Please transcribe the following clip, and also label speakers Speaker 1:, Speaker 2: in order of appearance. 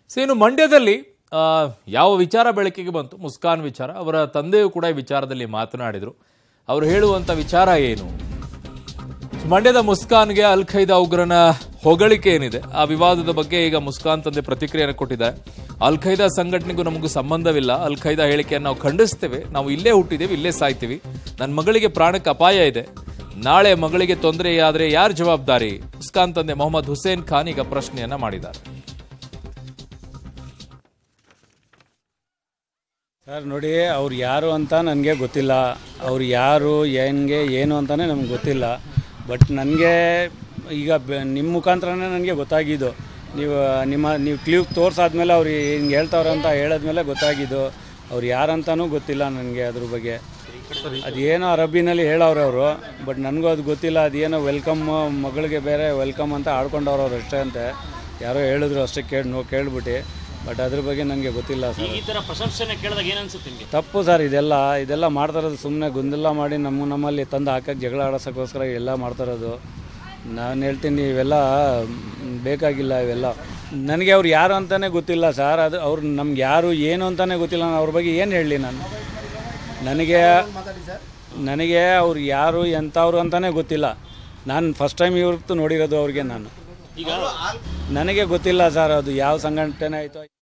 Speaker 1: so ಇನ್ನು ಮಂಡ್ಯದಲ್ಲಿ ಆ, ಯಾವ ವಿಚಾರ ಬೆಳಕಿಗೆ ಬಂತು ಮುಸ್ಕಾನ್ ವಿಚಾರ ಅವರ ತಂದೆಯು ಕೂಡ ಈ ವಿಚಾರದಲ್ಲಿ ಮಾತನಾಡಿದರು ಅವರು ಹೇಳುವಂತ ವಿಚಾರ ಏನು ಸೊ ಮಂಡ್ಯದ ಮುಸ್ಕಾನ್ಗೆ ಅಲ್ ಖೈದಾ ಉಗ್ರನ ಹೊಗಳಿಕೆ ಏನಿದೆ ಆ ವಿವಾದದ ಬಗ್ಗೆ ಈಗ ಮುಸ್ಕಾನ್ ತಂದೆ ಪ್ರತಿಕ್ರಿಯೆಯನ್ನು ಕೊಟ್ಟಿದ್ದಾರೆ ಅಲ್ ಖೈದಾ ಸಂಘಟನೆಗೂ ನಮಗೂ ಸಂಬಂಧವಿಲ್ಲ ಅಲ್ ಖೈದಾ ಹೇಳಿಕೆಯನ್ನು ನಾವು ಖಂಡಿಸ್ತೇವೆ ನಾವು ಇಲ್ಲೇ ಹುಟ್ಟಿದ್ದೇವೆ ಇಲ್ಲೇ ಸಾಯ್ತೀವಿ ನನ್ನ ಮಗಳಿಗೆ ಪ್ರಾಣಕ್ಕೆ ಅಪಾಯ ಇದೆ ನಾಳೆ ಮಗಳಿಗೆ ತೊಂದರೆಯಾದರೆ ಯಾರು ಜವಾಬ್ದಾರಿ ಮುಸ್ಕಾನ್ ತಂದೆ ಮೊಹಮ್ಮದ್ ಹುಸೇನ್ ಖಾನ್ ಈಗ ಪ್ರಶ್ನೆಯನ್ನ ಮಾಡಿದ್ದಾರೆ
Speaker 2: ಸರ್ ನೋಡಿ ಅವ್ರು ಯಾರು ಅಂತ ನನಗೆ ಗೊತ್ತಿಲ್ಲ ಅವ್ರು ಯಾರು ಹೆಂಗೆ ಏನು ಅಂತಲೇ ನಮ್ಗೆ ಗೊತ್ತಿಲ್ಲ ಬಟ್ ನನಗೆ ಈಗ ಬೆ- ನಿಮ್ಮ ಮುಖಾಂತರನೇ ನನಗೆ ಗೊತ್ತಾಗಿದ್ದು ನೀವು ನಿಮ್ಮ ನೀವು ಕ್ಲೀವ್ ತೋರ್ಸಾದ್ಮೇಲೆ ಅವ್ರು ಹಿಂಗೆ ಹೇಳ್ತಾವ್ರೆ ಅಂತ ಹೇಳಿದ್ಮೇಲೆ ಗೊತ್ತಾಗಿದ್ದು ಅವ್ರು ಯಾರಂತನೂ ಗೊತ್ತಿಲ್ಲ ನನಗೆ ಅದ್ರ ಬಗ್ಗೆ ಅದೇನೋ ಅರಬ್ಬಿನಲ್ಲಿ ಹೇಳವ್ರೆ ಅವರು ಬಟ್ ನನಗೂ ಅದು ಗೊತ್ತಿಲ್ಲ ಅದೇನೋ ವೆಲ್ಕಮ್ ಮಗಳಿಗೆ ಬೇರೆ ವೆಲ್ಕಮ್ ಅಂತ ಆಡ್ಕೊಂಡವ್ರು ಅವ್ರು ಅಷ್ಟೇ ಅಂತೆ ಯಾರೋ ಹೇಳಿದ್ರು ಅಷ್ಟೇ ಕೇಳಿ ನೋ ಕೇಳ್ಬಿಟ್ಟು ಬಟ್ ಅದ್ರ ಬಗ್ಗೆ ನನಗೆ ಗೊತ್ತಿಲ್ಲ ಸರ್
Speaker 3: ಈ ತರ ಪ್ರಶಂಸನೆ ಕೇಳಿದಾಗ ಏನ್ ಅನ್ಸುತ್ತೆ ನಿಮ್ಗೆ
Speaker 2: ತಪ್ಪು ಸರ್ ಇದೆಲ್ಲ ಇದೆಲ್ಲ ಮಾಡ್ತಾ ಇರೋದು ಸುಮ್ಮನೆ ಗೊಂದಲ ಮಾಡಿ ನಮ್ಮ ನಮ್ಮಲ್ಲಿ ತಂದು ಹಾಕಕ್ಕೆ ಜಗಳ ಆಡೋಸಕ್ಕೋಸ್ಕರ ಎಲ್ಲ ಮಾಡ್ತಾ ಇರೋದು ನಾನು ಹೇಳ್ತೀನಿ ಇವೆಲ್ಲ ಮ್, ಬೇಕಾಗಿಲ್ಲ ಇವೆಲ್ಲ ನನಗೆ ಅವ್ರು ಯಾರು ಅಂತಲೇ ಗೊತ್ತಿಲ್ಲ ಸರ್ ಅದು ಅವ್ರು ನಮ್ಗೆ ಯಾರು ಏನು ಅಂತಲೇ ಗೊತ್ತಿಲ್ಲ ನಾನು ಅವ್ರ ಬಗ್ಗೆ ಏನು ಹೇಳಲಿ ನಾನು ನನಗೆ ನನಗೆ ಅವ್ರು ಯಾರು ಎಂಥವ್ರು ಅಂತಲೇ ಗೊತ್ತಿಲ್ಲ ನಾನು ಫಸ್ಟ್ ಟೈಮ್ ಇವ್ರದ್ದು ನೋಡಿರೋದು ಅವ್ರಿಗೆ ನಾನು
Speaker 3: ಈಗ
Speaker 2: ನನಗೆ ಗೊತ್ತಿಲ್ಲ ಸರ್ ಅದು ಯಾವ ಸಂಘಟನೆ ಆಯಿತು